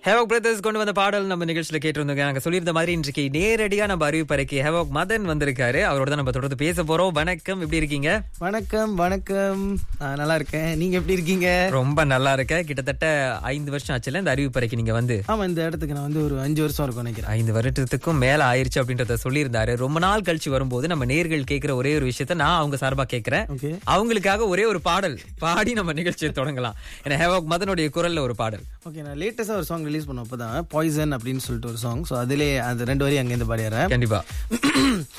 havoc brothers கொண்டு வந்த பாடல் நம்ம நிகழ்ச்சியில கேட்டிருந்தோங்க நாங்க சொல்லியிருந்த மாதிரி இன்றைக்கு நேரடியா நம்ம அறிவிப்பறைக்கு ஹேவாக் மதன் வந்திருக்காரு அவரோட தான் நம்ம தொடர்ந்து பேச போறோம் வணக்கம் எப்படி இருக்கீங்க வணக்கம் வணக்கம் நான் நல்லா இருக்கேன் நீங்க எப்படி இருக்கீங்க ரொம்ப நல்லா இருக்க கிட்டத்தட்ட ஐந்து வருஷம் ஆச்சுல இந்த அறிவிப்பறைக்கு நீங்க வந்து ஆமா இந்த இடத்துக்கு நான் வந்து ஒரு அஞ்சு வருஷம் இருக்கும் நினைக்கிறேன் ஐந்து வருடத்துக்கும் மேல ஆயிருச்சு அப்படின்றத சொல்லியிருந்தாரு ரொம்ப நாள் கழிச்சு வரும்போது நம்ம நேர்கள் கேட்கிற ஒரே ஒரு விஷயத்த நான் அவங்க சார்பா கேட்கிறேன் ஓகே அவங்களுக்காக ஒரே ஒரு பாடல் பாடி நம்ம நிகழ்ச்சியை தொடங்கலாம் ஏன்னா ஹேவாக் மதனுடைய குரல்ல ஒரு பாடல் ஓகே நான் லேட்டஸ்டா ஒரு சாங் ரிலீஸ் பண்ண அப்பதான் பாய்சன் அப்படின்னு சொல்லிட்டு ஒரு சாங் ஸோ அதிலே அந்த ரெண்டு வரையும் அங்கேருந்து பாடிடுறேன் கண்டிப்பா